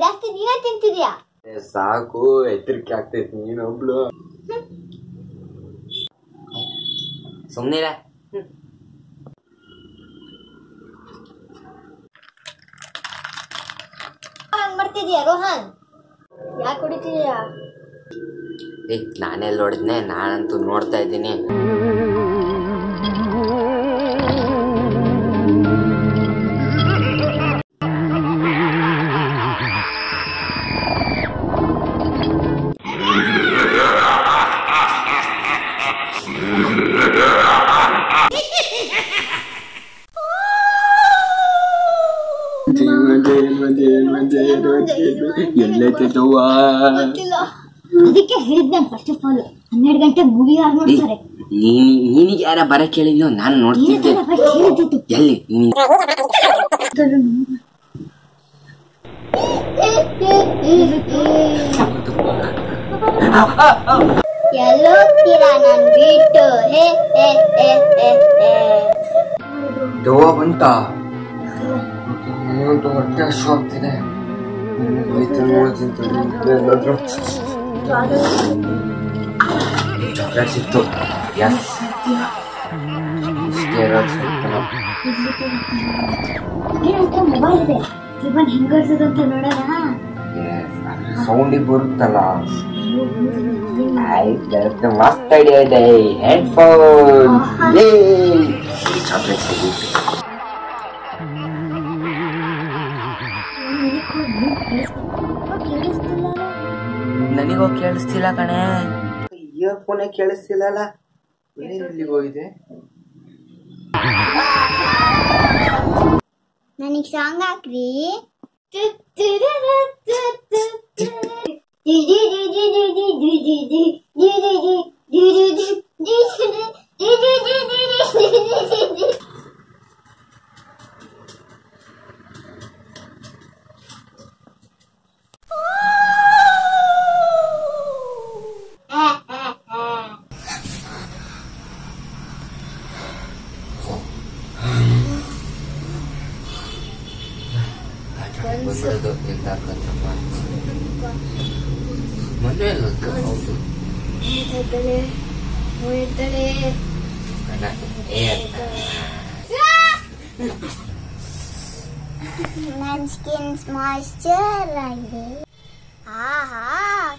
ಜಾಸ್ತಿ ನೀನೇ ತಿಂತಿದ್ಯಾ ಏ, ಸಾಕು ಹೆದರಿಕೆ ಆಗ್ತೈತಿ ನೀನೊಬ್ಳು ಸುಮ್ನಿರ ಹಂಗ್ ಮಾಡ್ತಿದ್ಯಾ ರೋಹನ್ ಯಾಕೆ ಕುಡಿತಿದ್ಯಾ ಏ ನಾನೆಲ್ಲಿ ನೋಡಿದ್ನೆ ನಾನಂತೂ ನೋಡ್ತಾ ಇದ್ದೀನಿ ಅದಕ್ಕೆ ಹೇಳಿದ್ ನಾನು ಫಸ್ಟ್ ಆಫ್ ಆಲ್ ಹನ್ನೆರಡು ಗಂಟೆ ಮೂವಿ ಯಾರು ನೋಡ್ತಾರೆ ನೀನ್ ನೀನಿಗೆ ಯಾರ ಬರಕ್ ಹೇಳಿದ್ನೋ ನಾನು ನೋಡ್ತಿದ್ದೆ ಫಸ್ಟ್ ಹೇಳಿದ್ದು ಎಲ್ಲಿ ನೀನ್ ಎಲ್ಲೋ ಹೋಗ್ತೀರಾ ನನ್ ಬಿಟ್ಟು ಹೇ ಹೇ ಹೇ ಹೇ ಹೇ ದೆವ್ವ ಬಂತ ನನಗಂತೂ ಹೊಟ್ಟೆ ಹಶು ಆಗ್ತಿದೆ ಚಾಕ್ಲೇಟ್ ಸಿಕ್ತು ಎಸ್ ಏನಂತ ಮೊಬೈಲ್ ಇದೆ ಇವನ್ ಹೆಂಗರ್ಸದು ಅಂತ ನೋಡೋಣ ಸೌಂಡಿಗೆ ಬರುತ್ತಲ್ಲ ಆಯ್ತು ಮಸ್ತ್ ಐಡಿಯಾ ಇದೆ ಹೆಡ್ಫೋನ್ ಚಾಕ್ಲೇಟ್ ಸಿಗುತ್ತೆ ನನಗೋ ಕೇಳಿಸ್ತಿಲ್ಲ ಕಣೆ ಇಯರ್ ಫೋನೇ ಕೇಳಿಸ್ತಿಲ್ಲಲ್ಲ ಎಲ್ಲಿಗೆ ಹೋಗಿದೆ ನನಗ್ ಸಾಂಗ್ ಹಾಕ್ರಿ ಬಂದ್ಬಿಡೋದು ಎಂತ ಕಥಮ್ಮ ಮೊನ್ನೆ ಅಲ್ವಾ? ಹೌದು ಅಣ್ಣ, ಏ ಅಂತ. ನನ್ನ ಸ್ಕಿನ್ ಮಾಯ್ಶ್ಚರ್ ಆಗಿದೆ ಆಹಾ